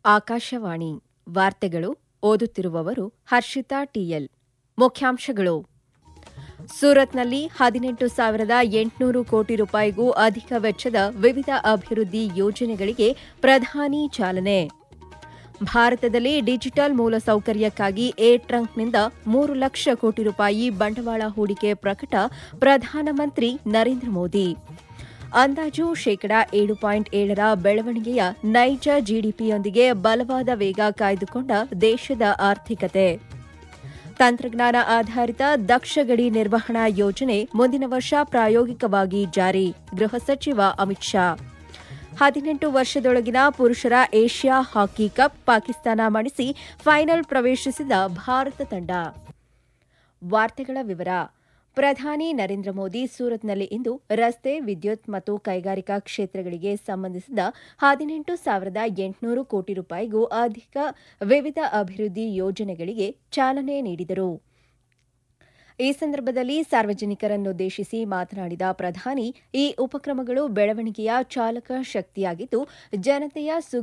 ಆಕಾಶವಾಣಿ ವಾರ್ತೆಗಳು ಓದುತ್ತಿರುವವರು ಹರ್ಷಿತಾ ಟಿಎಲ್ ಮುಖ್ಯಾಂಶಗಳು ಸೂರತ್ನಲ್ಲಿ ಹದಿನೆಂಟು ಸಾವಿರದ ಎಂಟುನೂರು ಕೋಟಿ ರೂಪಾಯಿಗೂ ಅಧಿಕ ವೆಚ್ಚದ ವಿವಿಧ ಅಭಿವೃದ್ಧಿ ಯೋಜನೆಗಳಿಗೆ ಪ್ರಧಾನಿ ಚಾಲನೆ ಭಾರತದಲ್ಲಿ ಡಿಜಿಟಲ್ ಮೂಲಸೌಕರ್ಯಕ್ಕಾಗಿ ಏರ್ ಟ್ರಂಕ್ನಿಂದ ಮೂರು ಲಕ್ಷ ಕೋಟಿ ರೂಪಾಯಿ ಬಂಡವಾಳ ಹೂಡಿಕೆ ಪ್ರಕಟ ಪ್ರಧಾನಮಂತ್ರಿ ನರೇಂದ್ರ ಮೋದಿ ಅಂದಾಜು ಶೇಕಡಾ ಏಳು ಪಾಯಿಂಟ್ ಏಳರ ಬೆಳವಣಿಗೆಯ ನೈಜ ಜಿಡಿಪಿಯೊಂದಿಗೆ ಬಲವಾದ ವೇಗ ಕಾಯ್ದುಕೊಂಡ ದೇಶದ ಆರ್ಥಿಕತೆ ತಂತ್ರಜ್ಞಾನ ಆಧಾರಿತ ದಕ್ಷ ಗಡಿ ನಿರ್ವಹಣಾ ಯೋಜನೆ ಮುಂದಿನ ವರ್ಷ ಪ್ರಾಯೋಗಿಕವಾಗಿ ಜಾರಿ ಗೃಹ ಸಚಿವ ಅಮಿತ್ ಶಾ ಹದಿನೆಂಟು ವರ್ಷದೊಳಗಿನ ಪುರುಷರ ಏಷ್ಯಾ ಹಾಕಿ ಕಪ್ ಪಾಕಿಸ್ತಾನ ಮಣಿಸಿ ಫೈನಲ್ ಪ್ರವೇಶಿಸಿದ ಭಾರತ ತಂಡ ವಾರ್ತೆಗಳ ವಿವರ ಪ್ರಧಾನಿ ನರೇಂದ್ರ ಮೋದಿ ಸೂರತ್ನಲ್ಲಿ ಇಂದು ರಸ್ತೆ ವಿದ್ಯುತ್ ಮತ್ತು ಕೈಗಾರಿಕಾ ಕ್ಷೇತ್ರಗಳಿಗೆ ಸಂಬಂಧಿಸಿದ ಹದಿನೆಂಟು ಸಾವಿರದ ಎಂಟುನೂರು ಕೋಟಿ ರೂಪಾಯಿಗೂ ಅಧಿಕ ವಿವಿಧ ಅಭಿವೃದ್ಧಿ ಯೋಜನೆಗಳಿಗೆ ಚಾಲನೆ ನೀಡಿದರು ಈ ಸಂದರ್ಭದಲ್ಲಿ ಸಾರ್ವಜನಿಕರನ್ನುದ್ದೇಶಿಸಿ ಮಾತನಾಡಿದ ಪ್ರಧಾನಿ ಈ ಉಪಕ್ರಮಗಳು ಬೆಳವಣಿಗೆಯ ಚಾಲಕ ಶಕ್ತಿಯಾಗಿದ್ದು ಜನತೆಯ